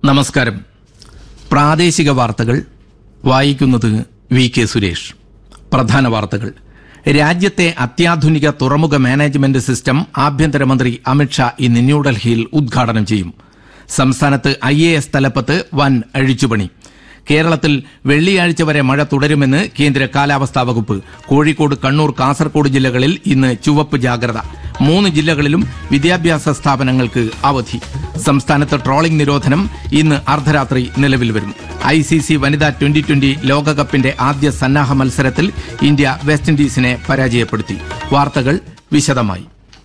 നമസ്കാരം പ്രാദേശിക വാർത്തകൾ വായിക്കുന്നത് വി കെ സുരേഷ് പ്രധാന വാർത്തകൾ രാജ്യത്തെ അത്യാധുനിക തുറമുഖ മാനേജ്മെന്റ് സിസ്റ്റം ആഭ്യന്തരമന്ത്രി അമിത്ഷാ ഇന്ന് ന്യൂഡൽഹിയിൽ ഉദ്ഘാടനം ചെയ്യും സംസ്ഥാനത്ത് ഐ എ എസ് തലപ്പത്ത് വൻ അഴിച്ചുപണി കേരളത്തിൽ വെള്ളിയാഴ്ച വരെ മഴ തുടരുമെന്ന് കേന്ദ്ര കാലാവസ്ഥാ വകുപ്പ് കോഴിക്കോട് കണ്ണൂർ കാസർകോട് ജില്ലകളിൽ ഇന്ന് ചുവപ്പ് ജാഗ്രത മൂന്ന് ജില്ലകളിലും വിദ്യാഭ്യാസ സ്ഥാപനങ്ങൾക്ക് അവധി സംസ്ഥാനത്ത് ട്രോളിംഗ് നിരോധനം ഇന്ന് അർദ്ധരാത്രി നിലവിൽ വരും ഐ സി സി വനിതാ ട്വന്റി ട്വന്റി ലോകകപ്പിന്റെ ആദ്യ സന്നാഹ മത്സരത്തിൽ ഇന്ത്യ വെസ്റ്റ് ഇൻഡീസിനെ പരാജയപ്പെടുത്തി വാർത്തകൾ വിശദമായി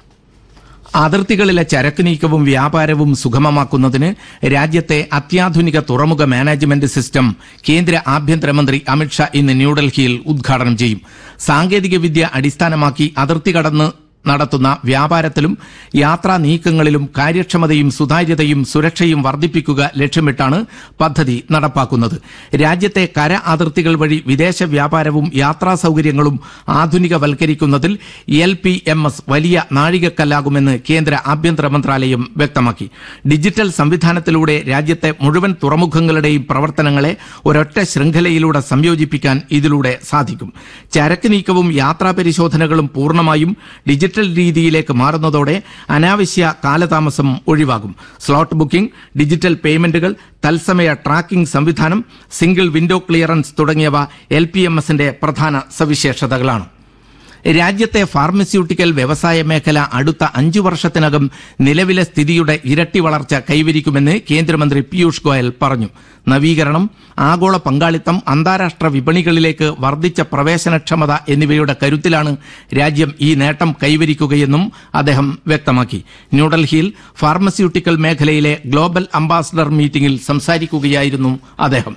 അതിർത്തികളിലെ ചരക്ക് നീക്കവും വ്യാപാരവും സുഗമമാക്കുന്നതിന് രാജ്യത്തെ അത്യാധുനിക തുറമുഖ മാനേജ്മെന്റ് സിസ്റ്റം കേന്ദ്ര ആഭ്യന്തരമന്ത്രി അമിത്ഷാ ഇന്ന് ന്യൂഡൽഹിയിൽ ഉദ്ഘാടനം ചെയ്യും സാങ്കേതികവിദ്യ അടിസ്ഥാനമാക്കി അതിർത്തി കടന്ന് നടത്തുന്ന വ്യാപാരത്തിലും യാത്രാ നീക്കങ്ങളിലും കാര്യക്ഷമതയും സുതാര്യതയും സുരക്ഷയും വർദ്ധിപ്പിക്കുക ലക്ഷ്യമിട്ടാണ് പദ്ധതി നടപ്പാക്കുന്നത് രാജ്യത്തെ കര അതിർത്തികൾ വഴി വിദേശ വ്യാപാരവും യാത്രാ സൌകര്യങ്ങളും ആധുനികവൽക്കരിക്കുന്നതിൽ എൽ പി എം എസ് വലിയ നാഴികക്കല്ലാകുമെന്ന് കേന്ദ്ര ആഭ്യന്തര മന്ത്രാലയം വ്യക്തമാക്കി ഡിജിറ്റൽ സംവിധാനത്തിലൂടെ രാജ്യത്തെ മുഴുവൻ തുറമുഖങ്ങളുടെയും പ്രവർത്തനങ്ങളെ ഒരൊറ്റ ശൃംഖലയിലൂടെ സംയോജിപ്പിക്കാൻ ഇതിലൂടെ സാധിക്കും ചരക്ക് നീക്കവും യാത്രാ പരിശോധനകളും പൂർണ്ണമായും ഡിജിറ്റൽ രീതിയിലേക്ക് മാറുന്നതോടെ അനാവശ്യ കാലതാമസം ഒഴിവാകും സ്ലോട്ട് ബുക്കിംഗ് ഡിജിറ്റൽ പേയ്മെന്റുകൾ തത്സമയ ട്രാക്കിംഗ് സംവിധാനം സിംഗിൾ വിൻഡോ ക്ലിയറൻസ് തുടങ്ങിയവ എൽ പി എം എസിന്റെ പ്രധാന സവിശേഷതകളാണ് രാജ്യത്തെ ഫാർമസ്യൂട്ടിക്കൽ വ്യവസായ മേഖല അടുത്ത അഞ്ചു വർഷത്തിനകം നിലവിലെ സ്ഥിതിയുടെ ഇരട്ടി വളർച്ച കൈവരിക്കുമെന്ന് കേന്ദ്രമന്ത്രി പീയൂഷ് ഗോയൽ പറഞ്ഞു നവീകരണം ആഗോള പങ്കാളിത്തം അന്താരാഷ്ട്ര വിപണികളിലേക്ക് വർദ്ധിച്ച പ്രവേശനക്ഷമത എന്നിവയുടെ കരുത്തിലാണ് രാജ്യം ഈ നേട്ടം കൈവരിക്കുകയെന്നും അദ്ദേഹം വ്യക്തമാക്കി ന്യൂഡൽഹിയിൽ ഫാർമസ്യൂട്ടിക്കൽ മേഖലയിലെ ഗ്ലോബൽ അംബാസഡർ മീറ്റിംഗിൽ സംസാരിക്കുകയായിരുന്നു അദ്ദേഹം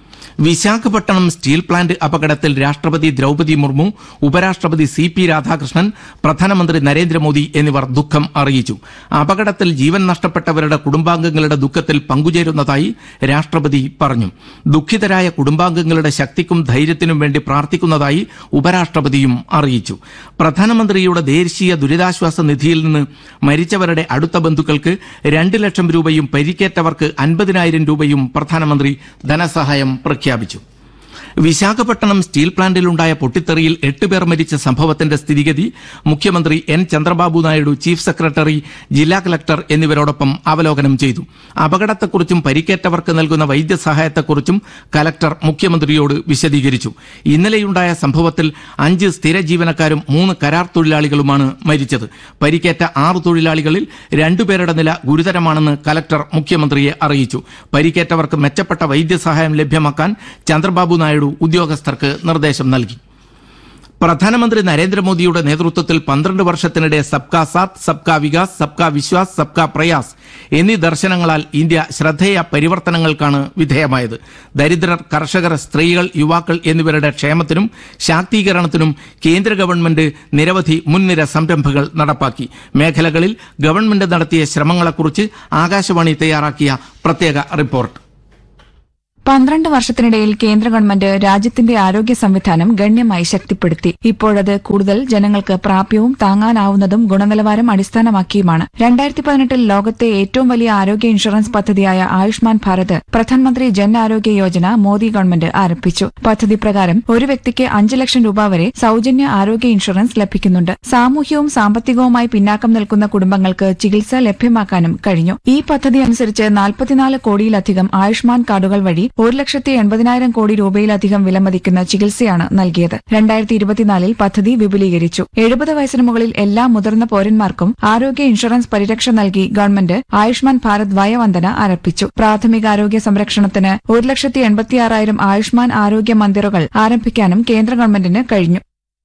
വിശാഖപട്ടണം സ്റ്റീൽ പ്ലാന്റ് അപകടത്തിൽ രാഷ്ട്രപതി ദ്രൌപതി മുർമു ഉപരാഷ്ട്രപതി സി പി രാധാകൃഷ്ണൻ പ്രധാനമന്ത്രി നരേന്ദ്രമോദി എന്നിവർ ദുഃഖം അറിയിച്ചു അപകടത്തിൽ ജീവൻ നഷ്ടപ്പെട്ടവരുടെ കുടുംബാംഗങ്ങളുടെ ദുഃഖത്തിൽ പങ്കുചേരുന്നതായി രാഷ്ട്രപതി പറഞ്ഞു ദുഃഖിതരായ കുടുംബാംഗങ്ങളുടെ ശക്തിക്കും ധൈര്യത്തിനും വേണ്ടി പ്രാർത്ഥിക്കുന്നതായി ഉപരാഷ്ട്രപതിയും അറിയിച്ചു പ്രധാനമന്ത്രിയുടെ ദേശീയ ദുരിതാശ്വാസ നിധിയിൽ നിന്ന് മരിച്ചവരുടെ അടുത്ത ബന്ധുക്കൾക്ക് രണ്ട് ലക്ഷം രൂപയും പരിക്കേറ്റവർക്ക് അൻപതിനായിരം രൂപയും പ്രധാനമന്ത്രി ധനസഹായം പ്രഖ്യാപിച്ചു വിശാഖപട്ടണം സ്റ്റീൽ പ്ലാന്റിലുണ്ടായ പൊട്ടിത്തെറിയിൽ എട്ട് പേർ മരിച്ച സംഭവത്തിന്റെ സ്ഥിതിഗതി മുഖ്യമന്ത്രി N Chandrababu Naidu chief secretary ജില്ലാ കളക്ടർ എന്നിവരോടൊപ്പം അവലോകനം ചെയ്തു അപകടത്തെക്കുറിച്ചും പരിക്കേറ്റവർക്ക് നൽകുന്ന വൈദ്യസഹായത്തെക്കുറിച്ചും കലക്ടർ മുഖ്യമന്ത്രിയോട് വിശദീകരിച്ചു ഇന്നലെയുണ്ടായ സംഭവത്തിൽ അഞ്ച് സ്ഥിര ജീവനക്കാരും മൂന്ന് കരാർ തൊഴിലാളികളുമാണ് മരിച്ചത് പരിക്കേറ്റ ആറ് തൊഴിലാളികളിൽ രണ്ടുപേരുടെ നില ഗുരുതരമാണെന്ന് കലക്ടർ മുഖ്യമന്ത്രിയെ അറിയിച്ചു പരിക്കേറ്റവർക്ക് മെച്ചപ്പെട്ട വൈദ്യസഹായം ലഭ്യമാക്കാൻ ചന്ദ്രബാബു നായിഡു ഉദ്യോഗസ്ഥർക്ക് നിർദ്ദേശം നൽകി പ്രധാനമന്ത്രി നരേന്ദ്രമോദിയുടെ നേതൃത്വത്തിൽ പന്ത്രണ്ട് വർഷത്തിനിടെ സബ്കാ സാത്ത് സബ്കാ വികാസ് സബ്കാ വിശ്വാസ് സബ്കാ പ്രയാസ് എന്നീ ദർശനങ്ങളാൽ ഇന്ത്യ ശ്രദ്ധേയ പരിവർത്തനങ്ങൾക്കാണ് വിധേയമായത് ദരിദ്രർ കർഷകർ സ്ത്രീകൾ യുവാക്കൾ എന്നിവരുടെ ക്ഷേമത്തിനും ശാക്തീകരണത്തിനും കേന്ദ്ര ഗവൺമെന്റ് നിരവധി മുൻനിര സംരംഭങ്ങൾ നടപ്പാക്കി മേഖലകളിൽ ഗവൺമെന്റ് നടത്തിയ ശ്രമങ്ങളെക്കുറിച്ച് ആകാശവാണി തയ്യാറാക്കിയ പ്രത്യേക റിപ്പോർട്ട് പന്ത്രണ്ട് വർഷത്തിനിടയിൽ കേന്ദ്ര ഗവൺമെന്റ് രാജ്യത്തിന്റെ ആരോഗ്യ സംവിധാനം ഗണ്യമായി ശക്തിപ്പെടുത്തി ഇപ്പോഴത് കൂടുതൽ ജനങ്ങൾക്ക് പ്രാപ്യവും താങ്ങാനാവുന്നതും ഗുണനിലവാരം അടിസ്ഥാനമാക്കിയുമാണ് രണ്ടായിരത്തി പതിനെട്ടിൽ ലോകത്തെ ഏറ്റവും വലിയ ആരോഗ്യ ഇൻഷുറൻസ് പദ്ധതിയായ ആയുഷ്മാൻ ഭാരത് പ്രധാനമന്ത്രി ജൻ ആരോഗ്യ യോജന മോദി ഗവൺമെന്റ് ആരംഭിച്ചു പദ്ധതി പ്രകാരം ഒരു വ്യക്തിക്ക് അഞ്ച് ലക്ഷം രൂപ വരെ സൌജന്യ ആരോഗ്യ ഇൻഷുറൻസ് ലഭിക്കുന്നുണ്ട് സാമൂഹ്യവും സാമ്പത്തികവുമായി പിന്നാക്കം നിൽക്കുന്ന കുടുംബങ്ങൾക്ക് ചികിത്സ ലഭ്യമാക്കാനും കഴിഞ്ഞു ഈ പദ്ധതി അനുസരിച്ച് നാൽപ്പത്തിനാല് കോടിയിലധികം ആയുഷ്മാൻ കാർഡുകൾ വഴി ഒരു ലക്ഷത്തി എൺപതിനായിരം കോടി രൂപയിലധികം വിലമതിക്കുന്ന ചികിത്സയാണ് നൽകിയത് രണ്ടായിരത്തി ഇരുപത്തിനാലിൽ പദ്ധതി വിപുലീകരിച്ചു എഴുപത് വയസ്സിന് മുകളിൽ എല്ലാ മുതിർന്ന പൌരന്മാർക്കും ആരോഗ്യ ഇൻഷുറൻസ് പരിരക്ഷ നൽകി ഗവൺമെന്റ് ആയുഷ്മാൻ ഭാരത് വയവന്ദന ആരംഭിച്ചു പ്രാഥമിക ആരോഗ്യ സംരക്ഷണത്തിന് ഒരു ലക്ഷത്തി എൺപത്തിയാറായിരം ആയുഷ്മാൻ ആരോഗ്യ മന്ദിറുകൾ ആരംഭിക്കാനും കേന്ദ്ര ഗവൺമെന്റിന് കഴിഞ്ഞു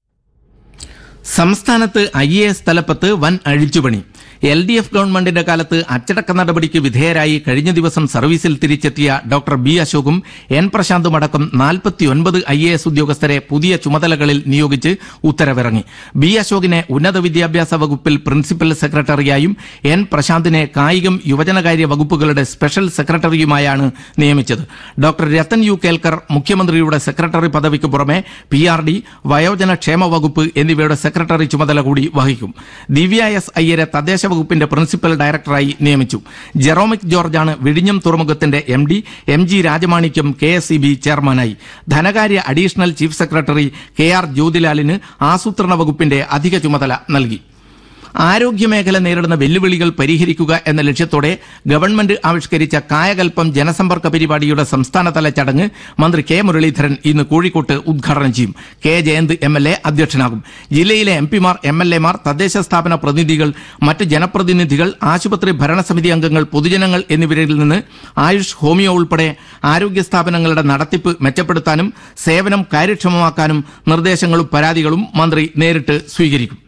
സംസ്ഥാനത്ത് ഐ എ എസ് തലപ്പത്ത് വൻ അഴിച്ചുപണി എൽ ഡി എഫ് ഗവൺമെന്റിന്റെ കാലത്ത് അച്ചടക്ക നടപടിക്ക് വിധേയരായി കഴിഞ്ഞ ദിവസം സർവീസിൽ തിരിച്ചെത്തിയ ഡോക്ടർ ബി അശോകും എൻ പ്രശാന്തും അടക്കം നാൽപ്പത്തിയൊൻപത് ഐ എ എസ് ഉദ്യോഗസ്ഥരെ പുതിയ ചുമതലകളിൽ നിയോഗിച്ച് ഉത്തരവിറങ്ങി ബി അശോകിനെ ഉന്നത വിദ്യാഭ്യാസ വകുപ്പിൽ പ്രിൻസിപ്പൽ സെക്രട്ടറിയായും എൻ പ്രശാന്തിനെ കായികം യുവജനകാര്യ വകുപ്പുകളുടെ സ്പെഷ്യൽ സെക്രട്ടറിയുമായാണ് നിയമിച്ചത് ഡോക്ടർ രത്തൻ യു കേൽക്കർ മുഖ്യമന്ത്രിയുടെ സെക്രട്ടറി പദവിക്ക് പുറമെ പി ആർ ഡി വയോജന ക്ഷേമ വകുപ്പ് എന്നിവയുടെ സെക്രട്ടറി ചുമതല കൂടി വഹിക്കും ദിവ്യ എസ് അയ്യരെ തദ്ദേശ വകുപ്പിന്റെ പ്രിൻസിപ്പൽ ഡയറക്ടറായി നിയമിച്ചു ജെറോമിക് ജോർജാണ് വിഴിഞ്ഞം തുറമുഖത്തിന്റെ M D M G Rajamanikyam K S E B ചെയർമാനായി ധനകാര്യ additional chief secretary K R ജ്യോതിലാലിന് ആസൂത്രണ വകുപ്പിന്റെ അധിക ചുമതല നൽകി ആരോഗ്യമേഖല നേരിടുന്ന വെല്ലുവിളികൾ പരിഹരിക്കുക എന്ന ലക്ഷ്യത്തോടെ ഗവൺമെന്റ് ആവിഷ്കരിച്ച കായകൽപ്പം ജനസമ്പർക്ക പരിപാടിയുടെ സംസ്ഥാനതല ചടങ്ങ് മന്ത്രി കെ മുരളീധരൻ ഇന്ന് കോഴിക്കോട്ട് ഉദ്ഘാടനം ചെയ്യും K Jayanth M L A അധ്യക്ഷനാകും ജില്ലയിലെ എം പിമാർ എം എൽ എമാർ തദ്ദേശ സ്ഥാപന പ്രതിനിധികൾ മറ്റ് ജനപ്രതിനിധികൾ ആശുപത്രി ഭരണസമിതി അംഗങ്ങൾ പൊതുജനങ്ങൾ എന്നിവരിൽ നിന്ന് ആയുഷ് ഹോമിയോ ഉൾപ്പെടെ ആരോഗ്യ സ്ഥാപനങ്ങളുടെ നടത്തിപ്പ് മെച്ചപ്പെടുത്താനും സേവനം കാര്യക്ഷമമാക്കാനും നിർദ്ദേശങ്ങളും പരാതികളും മന്ത്രി നേരിട്ട് സ്വീകരിക്കും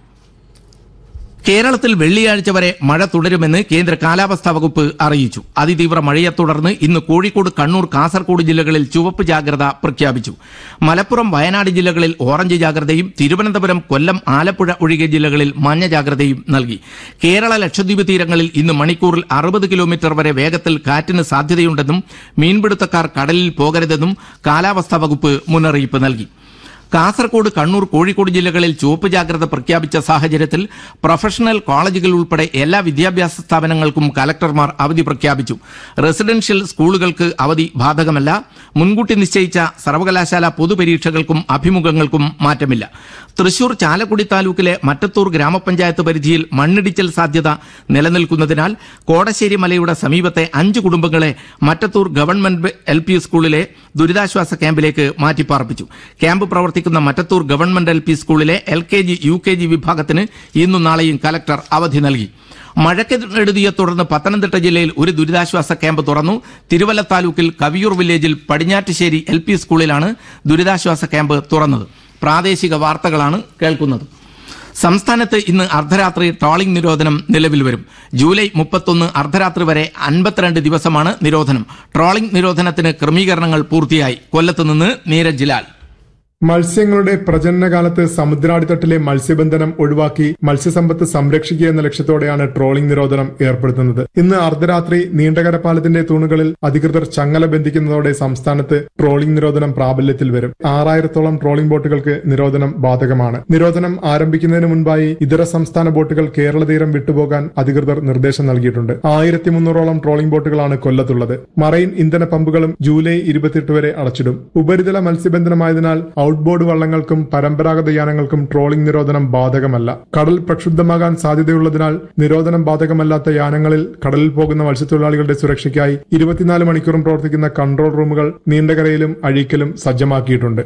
കേരളത്തിൽ വെള്ളിയാഴ്ച വരെ മഴ തുടരുമെന്ന് കേന്ദ്ര കാലാവസ്ഥാ വകുപ്പ് അറിയിച്ചു അതിതീവ്ര മഴയെ തുടർന്ന് ഇന്ന് കോഴിക്കോട് കണ്ണൂർ കാസർഗോഡ് ജില്ലകളിൽ ചുവപ്പ് ജാഗ്രത പ്രഖ്യാപിച്ചു മലപ്പുറം വയനാട് ജില്ലകളിൽ ഓറഞ്ച് ജാഗ്രതയും തിരുവനന്തപുരം കൊല്ലം ആലപ്പുഴ ഒഴികെ ജില്ലകളിൽ മഞ്ഞ ജാഗ്രതയും നൽകി കേരള ലക്ഷദ്വീപ് തീരങ്ങളിൽ ഇന്ന് മണിക്കൂറിൽ അറുപത് കിലോമീറ്റർ വരെ വേഗത്തിൽ കാറ്റിന് സാധ്യതയുണ്ടെന്നും മീൻപിടുത്തക്കാർ കടലിൽ പോകരുതെന്നും കാലാവസ്ഥാ വകുപ്പ് മുന്നറിയിപ്പ് നൽകി കാസർകോട് കണ്ണൂർ കോഴിക്കോട് ജില്ലകളിൽ ചുവപ്പ് ജാഗ്രത പ്രഖ്യാപിച്ച സാഹചര്യത്തിൽ പ്രൊഫഷണൽ കോളേജുകൾ ഉൾപ്പെടെ എല്ലാ വിദ്യാഭ്യാസ സ്ഥാപനങ്ങൾക്കും കലക്ടർമാർ അവധി പ്രഖ്യാപിച്ചു റെസിഡൻഷ്യൽ സ്കൂളുകൾക്ക് അവധി ബാധകമല്ല മുൻകൂട്ടി നിശ്ചയിച്ച സർവകലാശാല പൊതുപരീക്ഷകൾക്കും അഭിമുഖങ്ങൾക്കും മാറ്റമില്ല തൃശൂർ ചാലക്കുടി താലൂക്കിലെ മറ്റത്തൂർ ഗ്രാമപഞ്ചായത്ത് പരിധിയിൽ മണ്ണിടിച്ചൽ സാധ്യത നിലനിൽക്കുന്നതിനാൽ കോടശ്ശേരി മലയുടെ സമീപത്തെ അഞ്ച് കുടുംബങ്ങളെ മറ്റത്തൂർ ഗവൺമെന്റ് എൽ പി സ്കൂളിലെ ദുരിതാശ്വാസ ക്യാമ്പിലേക്ക് മാറ്റിപ്പാർപ്പിച്ചു ക്യാമ്പ് പ്രവർത്തിക്കുന്ന മറ്റത്തൂർ ഗവൺമെന്റ് എൽ പി സ്കൂളിലെ L K G U K G വിഭാഗത്തിന് ഇന്നും നാളെയും കലക്ടർ അവധി നൽകി മഴക്കെടുതിയെ തുടർന്ന് പത്തനംതിട്ട ജില്ലയിൽ ഒരു ദുരിതാശ്വാസ ക്യാമ്പ് തുറന്നു തിരുവല്ല താലൂക്കിൽ കവിയൂർ വില്ലേജിൽ പടിഞ്ഞാറ്റുശ്ശേരി എൽ പി സ്കൂളിലാണ് ദുരിതാശ്വാസ ക്യാമ്പ് തുറന്നത് പ്രാദേശിക വാർത്തകളാണ് കേൾക്കുന്നത് സംസ്ഥാനത്ത് ഇന്ന് അർദ്ധരാത്രി ട്രോളിംഗ് നിരോധനം നിലവിൽ വരും ജൂലൈ മുപ്പത്തൊന്ന് അർദ്ധരാത്രി വരെ അൻപത്തിരണ്ട് ദിവസമാണ് നിരോധനം ട്രോളിംഗ് നിരോധനത്തിന് ക്രമീകരണങ്ങൾ പൂർത്തിയായി കൊല്ലത്ത് നിന്ന് നീരജ് ലാൽ മത്സ്യങ്ങളുടെ പ്രജനനകാലത്ത് സമുദ്രാടിത്തട്ടിലെ മത്സ്യബന്ധനം ഒഴിവാക്കി മത്സ്യസമ്പത്ത് സംരക്ഷിക്കുക എന്ന ലക്ഷ്യത്തോടെയാണ് ട്രോളിംഗ് നിരോധനം ഏർപ്പെടുത്തുന്നത് ഇന്ന് അർദ്ധരാത്രി നീണ്ടകര പാലത്തിന്റെ തൂണുകളിൽ അധികൃതർ ചങ്ങല ബന്ധിക്കുന്നതോടെ സംസ്ഥാനത്ത് ട്രോളിംഗ് നിരോധനം പ്രാബല്യത്തിൽ വരും ആറായിരത്തോളം ട്രോളിംഗ് ബോട്ടുകൾക്ക് നിരോധനം ബാധകമാണ് നിരോധനം ആരംഭിക്കുന്നതിന് മുൻപായി ഇതര സംസ്ഥാന ബോട്ടുകൾ കേരള തീരം വിട്ടുപോകാൻ അധികൃതർ നിർദ്ദേശം നൽകിയിട്ടുണ്ട് ആയിരത്തി മുന്നൂറോളം ട്രോളിംഗ് ബോട്ടുകളാണ് കൊല്ലത്തുള്ളത് മറൈൻ ഇന്ധന പമ്പുകളും ജൂലൈ ഇരുപത്തിയെട്ട് വരെ അടച്ചിടും ഉപരിതല മത്സ്യബന്ധനമായതിനാൽ ഔട്ട്ബോർഡ് വള്ളങ്ങൾക്കും പരമ്പരാഗത യാനങ്ങൾക്കും ട്രോളിംഗ് നിരോധനം ബാധകമല്ല കടൽ പ്രക്ഷുബ്ധമാകാൻ സാധ്യതയുള്ളതിനാൽ നിരോധനം ബാധകമല്ലാത്ത യാനങ്ങളിൽ കടലിൽ പോകുന്ന മത്സ്യത്തൊഴിലാളികളുടെ സുരക്ഷയ്ക്കായി ഇരുപത്തിനാല് മണിക്കൂറും പ്രവർത്തിക്കുന്ന കൺട്രോൾ റൂമുകൾ നീണ്ടകരയിലും അഴീക്കലും സജ്ജമാക്കിയിട്ടുണ്ട്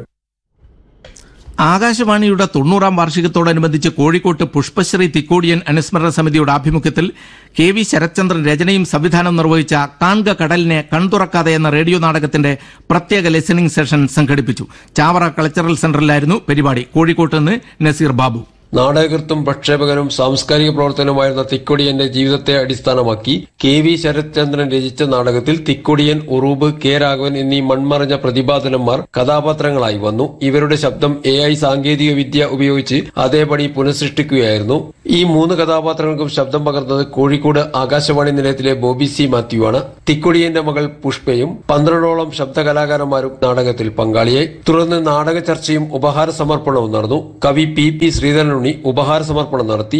ആകാശവാണിയുടെ തൊണ്ണൂറാം വാർഷികത്തോടനുബന്ധിച്ച് കോഴിക്കോട്ട് പുഷ്പശ്രീ തിക്കോടിയൻ അനുസ്മരണ സമിതിയുടെ ആഭിമുഖ്യത്തിൽ കെ വി ശരത്ചന്ദ്രൻ രചനയും സംവിധാനം നിർവഹിച്ച കാൺക കടലിനെ കൺതുറക്കാതെ എന്ന റേഡിയോ നാടകത്തിന്റെ പ്രത്യേക ലിസണിംഗ് സെഷൻ സംഘടിപ്പിച്ചു ചാവറ കൾച്ചറൽ സെന്ററിലായിരുന്നു പരിപാടി കോഴിക്കോട്ട് നിന്ന് നസീർ ബാബു നാടകൃത്തും പ്രക്ഷേപകനും സാംസ്കാരിക പ്രവർത്തനവുമായിരുന്ന തിക്കൊടിയന്റെ ജീവിതത്തെ അടിസ്ഥാനമാക്കി കെ വി ശരത്ചന്ദ്രൻ രചിച്ച നാടകത്തിൽ തിക്കൊടിയൻ ഉറൂബ് കെ രാഘവൻ എന്നീ മൺമറഞ്ഞ പ്രതിപാദനന്മാർ കഥാപാത്രങ്ങളായി വന്നു ഇവരുടെ ശബ്ദം എ ഐ സാങ്കേതിക വിദ്യ ഉപയോഗിച്ച് അതേപടി പുനഃസൃഷ്ടിക്കുകയായിരുന്നു ഈ മൂന്ന് കഥാപാത്രങ്ങൾക്കും ശബ്ദം പകർന്നത് കോഴിക്കോട് ആകാശവാണി നിലയത്തിലെ ബോബി സി മാത്യുവാണ് തിക്കൊടിയന്റെ മകൾ പുഷ്പയും പന്ത്രണ്ടോളം ശബ്ദ കലാകാരന്മാരും നാടകത്തിൽ പങ്കാളിയായി തുടർന്ന് നാടക ചർച്ചയും ഉപഹാര സമർപ്പണവും നടന്നു കവി പി പി ശ്രീധരനുണ്ണി ഉപഹാര സമർപ്പണം നടത്തി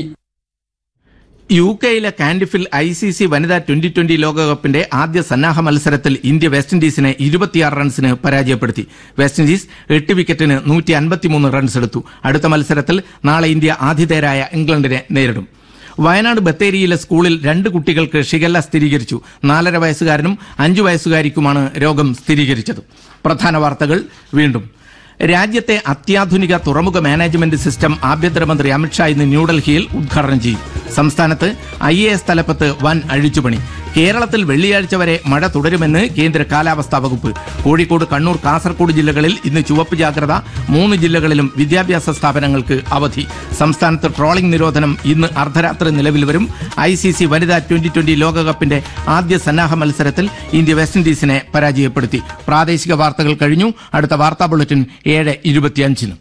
യു കെയിലെ കാൻഡിഫിൽ ഐ സി സി വനിതാ ട്വന്റി ട്വന്റി ലോകകപ്പിന്റെ ആദ്യ സന്നാഹ മത്സരത്തിൽ ഇന്ത്യ വെസ്റ്റ് ഇൻഡീസിനെ ഇരുപത്തിയാറ് റൺസിന് പരാജയപ്പെടുത്തി വെസ്റ്റ് ഇൻഡീസ് എട്ട് വിക്കറ്റിന് നൂറ്റി അൻപത്തിമൂന്ന് റൺസ് എടുത്തു അടുത്ത മത്സരത്തിൽ നാളെ ഇന്ത്യ ആതിഥേയരായ ഇംഗ്ലണ്ടിനെ നേരിടും വയനാട് ബത്തേരിയിലെ സ്കൂളിൽ രണ്ട് കുട്ടികൾക്ക് ഷിഗല്ല സ്ഥിരീകരിച്ചു നാലര വയസ്സുകാരനും അഞ്ചു വയസ്സുകാരിക്കുമാണ് രോഗം സ്ഥിരീകരിച്ചത് പ്രധാന വാർത്തകൾ വീണ്ടും രാജ്യത്തെ അത്യാധുനിക തുറമുഖ മാനേജ്മെന്റ് സിസ്റ്റം ആഭ്യന്തരമന്ത്രി അമിത്ഷാ ഇന്ന് ന്യൂഡൽഹിയിൽ ഉദ്ഘാടനം ചെയ്യും സംസ്ഥാനത്ത് ഐ എ എസ് തലപ്പത്ത് വൻ അഴിച്ചുപണി കേരളത്തിൽ വെള്ളിയാഴ്ച വരെ മഴ തുടരുമെന്ന് കേന്ദ്ര കാലാവസ്ഥാ വകുപ്പ് കോഴിക്കോട് കണ്ണൂർ കാസർഗോഡ് ജില്ലകളിൽ ഇന്ന് ചുവപ്പ് ജാഗ്രത മൂന്ന് ജില്ലകളിലും വിദ്യാഭ്യാസ സ്ഥാപനങ്ങൾക്ക് അവധി സംസ്ഥാനത്ത് ട്രോളിംഗ് നിരോധനം ഇന്ന് അർദ്ധരാത്രി നിലവിൽ വരും ഐ സി സി വനിതാ ട്വന്റി ട്വന്റി ലോകകപ്പിന്റെ ആദ്യ സന്നാഹ മത്സരത്തിൽ ഇന്ത്യ വെസ്റ്റ് ഇൻഡീസിനെ പരാജയപ്പെടുത്തി പ്രാദേശിക വാർത്തകൾ കഴിഞ്ഞു അടുത്ത വാർത്താ ബുള്ളറ്റിൻ ഏഴ് ഇരുപത്തിയഞ്ചിന്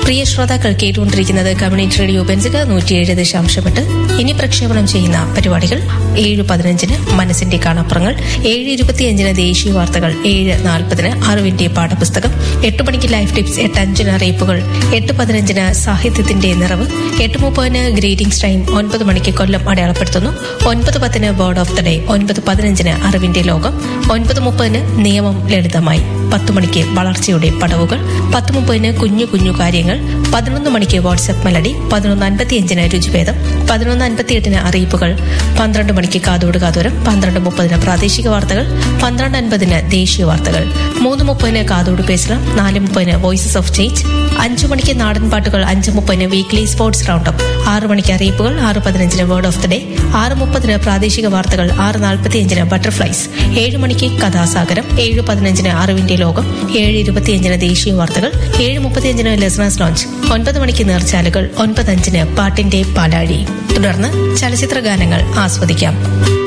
പ്രിയ ശ്രോതാക്കൾ കേട്ടുകൊണ്ടിരിക്കുന്നത് കമ്മ്യൂണിറ്റി റേഡിയോ ബെൻസിക നൂറ്റിയേഴ് ദശാംശം എട്ട് ഇനി പ്രക്ഷേപണം ചെയ്യുന്ന പരിപാടികൾ ഏഴ് പതിനഞ്ചിന് മനസ്സിന്റെ കാണാപ്പുറങ്ങൾ ഏഴ് ഇരുപത്തിയഞ്ചിന് ദേശീയ വാർത്തകൾ ഏഴ് നാൽപ്പതിന് അറിവിന്റെ പാഠപുസ്തകം എട്ട് മണിക്ക് ലൈഫ് ടിപ്സ് എട്ട് അഞ്ചിന് അറിയിപ്പുകൾ എട്ട് പതിനഞ്ചിന് സാഹിത്യത്തിന്റെ നിറവ് എട്ട് മുപ്പതിന് ഗ്രീറ്റിംഗ്സ് ടൈം ഒൻപത് മണിക്ക് കൊല്ലം അടയാളപ്പെടുത്തുന്നു ഒൻപത് പത്തിന് വേർഡ് ഓഫ് ദ ഡേ ഒൻപത് പതിനഞ്ചിന് അറിവിന്റെ ലോകം ഒൻപത് മുപ്പതിന് നിയമം ലളിതമായി പത്ത് മണിക്ക് വളർച്ചയുടെ പടവുകൾ പത്ത് മുപ്പതിന് കുഞ്ഞു കുഞ്ഞു കാര്യങ്ങൾ പതിനൊന്ന് മണിക്ക് വാട്സ്ആപ്പ് മെലഡി പതിനൊന്ന് അൻപത്തിയഞ്ചിന് രുചിഭേദം പതിനൊന്ന് അൻപത്തിയെട്ടിന് അറിയിപ്പുകൾ പന്ത്രണ്ട് മണിക്ക് കാതോട് കാതോരം പന്ത്രണ്ട് മുപ്പതിന് പ്രാദേശിക വാർത്തകൾ പന്ത്രണ്ട് അൻപതിന് ദേശീയ വാർത്തകൾ മൂന്ന് മുപ്പതിന് കാതോട് പേസലം നാല് മുപ്പതിന് വോയിസസ് ഓഫ് ചേഞ്ച് അഞ്ചു മണിക്ക് നാടൻ പാട്ടുകൾ അഞ്ച് മുപ്പതിന് വീക്ക്ലി സ്പോർട്സ് റൗണ്ടപ്പ് ആറ് മണിക്ക് അറിയിപ്പുകൾ ആറ് പതിനഞ്ചിന് വേർഡ് ഓഫ് ദ ഡേ ആറ് മുപ്പതിന് പ്രാദേശിക വാർത്തകൾ ആറ് നാൽപ്പത്തിയഞ്ചിന് ബട്ടർഫ്ലൈസ് ഏഴ് മണിക്ക് കഥാസാഗരം ഏഴ് പതിനഞ്ചിന് അറിവിന്റെ ലോകം ഏഴ് ഇരുപത്തിയഞ്ചിന് ദേശീയ വാർത്തകൾ ഏഴ് മുപ്പത്തിയഞ്ചിന് ലെസണേഴ്സ് ലോഞ്ച് ഒൻപത് മണിക്ക് നേർച്ചാലുകൾ ഒൻപത് അഞ്ചിന് പാട്ടിന്റെ പാലാഴി തുടർന്ന് ചലച്ചിത്ര ഗാനങ്ങൾ ആസ്വദിക്കാം